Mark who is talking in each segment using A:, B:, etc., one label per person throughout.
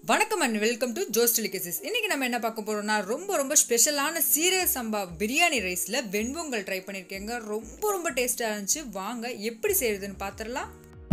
A: வணக்கம் and welcome to Jo's delicacies இன்னைக்கு நம்ம என்ன பார்க்க போறோம்னா ரொம்ப ரொம்ப ஸ்பெஷலான சீரக சம்பா பிரியாணி ரைஸில் வெண்பொங்கல் ட்ரை பண்ணியிருக்கேங்க ரொம்ப ரொம்ப டேஸ்ட்டாக இருந்துச்சு வாங்க எப்படி செய்யறதுன்னு பார்த்துடலாம்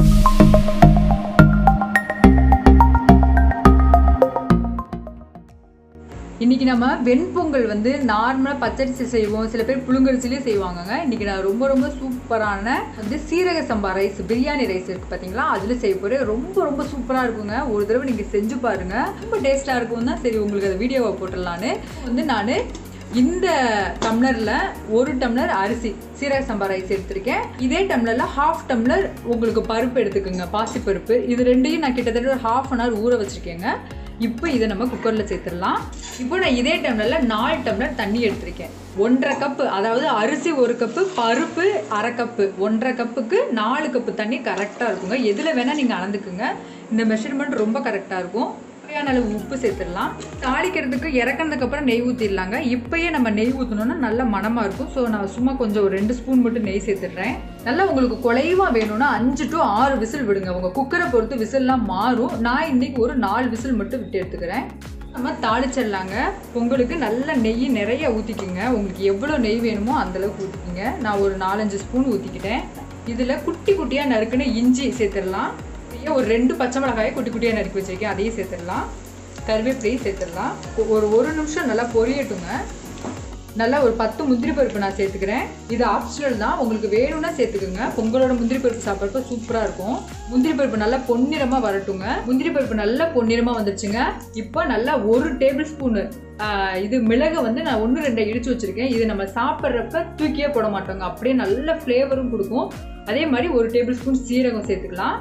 A: இன்னைக்கு நம்ம வெண்பொங்கல் வந்து நார்மலாக பச்சரிசி செய்வோம் சில பேர் புழுங்கரிசிலையும் செய்வாங்கங்க இன்னைக்கு நான் ரொம்ப ரொம்ப சூப்பரான வந்து சீரக சம்பா ரைஸ் பிரியாணி ரைஸ் இருக்கு பார்த்தீங்களா அதில் செய்ய போகிறேன் ரொம்ப ரொம்ப சூப்பராக இருக்குங்க ஒரு தடவை நீங்கள் செஞ்சு பாருங்க ரொம்ப டேஸ்ட்டாக இருக்கும் தான் சரி உங்களுக்கு அந்த வீடியோவை போட்டுடலான்னு வந்து நான் இந்த டம்ளரில் ஒரு டம்ளர் அரிசி சீரக சம்பா ரைஸ் எடுத்திருக்கேன் இதே டம்ளரில் ஹாஃப் டம்ளர் உங்களுக்கு பருப்பு எடுத்துக்கோங்க பாசிப்பருப்பு இது ரெண்டையும் நான் கிட்டத்தட்ட ஒரு ஹாஃப் அன் ஹவர் ஊற வச்சுருக்கேங்க இப்போ இதை நம்ம குக்கரில் சேர்த்துடலாம் இப்போ நான் இதே டம்ளரில் நாலு டம்ளர் தண்ணி எடுத்திருக்கேன் ஒன்றரை கப்பு அதாவது அரிசி ஒரு கப்பு பருப்பு அரை கப்பு ஒன்றரை கப்புக்கு நாலு கப்பு தண்ணி கரெக்டாக இருக்குங்க எதில் வேணால் நீங்கள் அளந்துக்குங்க இந்த மெஷர்மெண்ட் ரொம்ப கரெக்டாக இருக்கும் தேவையான அளவு உப்பு சேர்த்துடலாம் தாளிக்கிறதுக்கு இறக்குனதுக்கு அப்புறம் நெய் ஊற்றிடலாங்க இப்பயே நம்ம நெய் ஊற்றணும்னா நல்ல மணமாக இருக்கும் ஸோ நான் சும்மா கொஞ்சம் ஒரு ரெண்டு ஸ்பூன் மட்டும் நெய் சேர்த்துடுறேன் நல்லா உங்களுக்கு குலைவாக வேணும்னா அஞ்சு டு ஆறு விசில் விடுங்க உங்கள் குக்கரை பொறுத்து விசில்லாம் மாறும் நான் இன்னைக்கு ஒரு நாலு விசில் மட்டும் விட்டு எடுத்துக்கிறேன் நம்ம தாளிச்சிடலாங்க பொங்கலுக்கு நல்ல நெய் நிறைய ஊற்றிக்குங்க உங்களுக்கு எவ்வளோ நெய் வேணுமோ அந்தளவுக்கு ஊற்றிக்கிங்க நான் ஒரு நாலஞ்சு ஸ்பூன் ஊற்றிக்கிட்டேன் இதில் குட்டி குட்டியாக நறுக்குன்னு இஞ்சி சேர்த்துடலாம் அப்படியே ஒரு ரெண்டு பச்சை மிளகாயை குட்டி குட்டியாக நறுக்கி வச்சிருக்கேன் அதையும் சேர்த்துடலாம் கருவேப்பிலையும் சேர்த்துடலாம் ஒரு ஒரு நிமிஷம் நல்லா பொரியட்டுங்க நல்லா ஒரு பத்து முந்திரி பருப்பு நான் சேர்த்துக்கிறேன் இது ஆப்ஷனல் தான் உங்களுக்கு வேணும்னா சேர்த்துக்குங்க பொங்கலோட முந்திரி பருப்பு சாப்பிட்றப்ப சூப்பராக இருக்கும் முந்திரி பருப்பு நல்லா பொன்னிறமாக வரட்டுங்க முந்திரி பருப்பு நல்லா பொன்னிறமாக வந்துருச்சுங்க இப்போ நல்லா ஒரு டேபிள் ஸ்பூனு இது மிளகு வந்து நான் ஒன்று ரெண்டை இடிச்சு வச்சுருக்கேன் இது நம்ம சாப்பிட்றப்ப தூக்கியே போட மாட்டோங்க அப்படியே நல்ல ஃப்ளேவரும் கொடுக்கும் அதே மாதிரி ஒரு டேபிள் ஸ்பூன் சீரகம் சேர்த்துக்கலாம்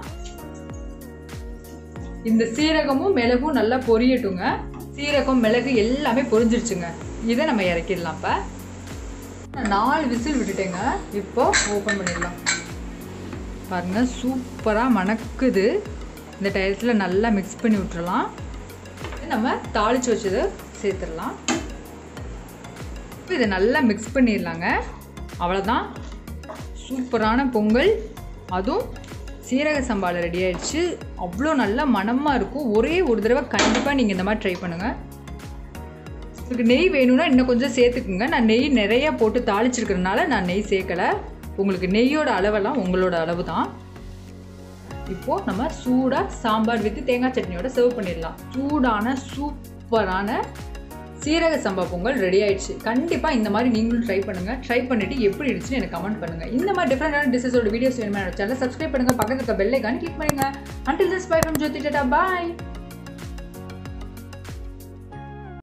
A: இந்த சீரகமும் மிளகும் நல்லா பொரியட்டுங்க சீரகம் மிளகு எல்லாமே பொரிஞ்சிருச்சுங்க இதை நம்ம இறக்கிடலாம் இப்போ நாலு விசில் விட்டுட்டேங்க இப்போ ஓப்பன் பண்ணிடலாம் பாருங்க சூப்பராக மணக்குது இந்த டயத்தில் நல்லா மிக்ஸ் பண்ணி விட்டுறலாம் நம்ம தாளித்து வச்சதை சேர்த்துடலாம் இதை நல்லா மிக்ஸ் பண்ணிடலாங்க அவ்வளோதான் சூப்பரான பொங்கல் அதுவும் சீரக சம்பாவில் ரெடி ஆயிடுச்சு அவ்வளோ நல்ல மனமாக இருக்கும் ஒரே ஒரு தடவை கண்டிப்பாக நீங்கள் இந்த மாதிரி ட்ரை பண்ணுங்கள் உங்களுக்கு நெய் வேணும்னா இன்னும் கொஞ்சம் சேர்த்துக்குங்க நான் நெய் நிறைய போட்டு தாளிச்சிருக்கிறதுனால நான் நெய் சேர்க்கலை உங்களுக்கு நெய்யோட அளவெல்லாம் உங்களோட அளவு தான் இப்போது நம்ம சூடாக சாம்பார் வித்து தேங்காய் சட்னியோட சர்வ் பண்ணிடலாம் சூடான சூப்பரான சீரக சம்பா பொங்கல் ரெடி ஆயிடுச்சு கண்டிப்பாக இந்த மாதிரி நீங்களும் ட்ரை பண்ணுங்கள் ட்ரை பண்ணிவிட்டு எப்படி இருந்துச்சுன்னு எனக்கு கமெண்ட் பண்ணுங்கள் இந்த மாதிரி டிஃப்ரெண்டான டிஷஸோட வீடியோஸ் வேணுமா சேனல் சப்ஸ்கிரைப் பண்ணுங்கள் பக்கத்தில் இருக்க பெல்லைக்கான கிளிக் பண்ணுங்கள் until this bye from Jothi tata bye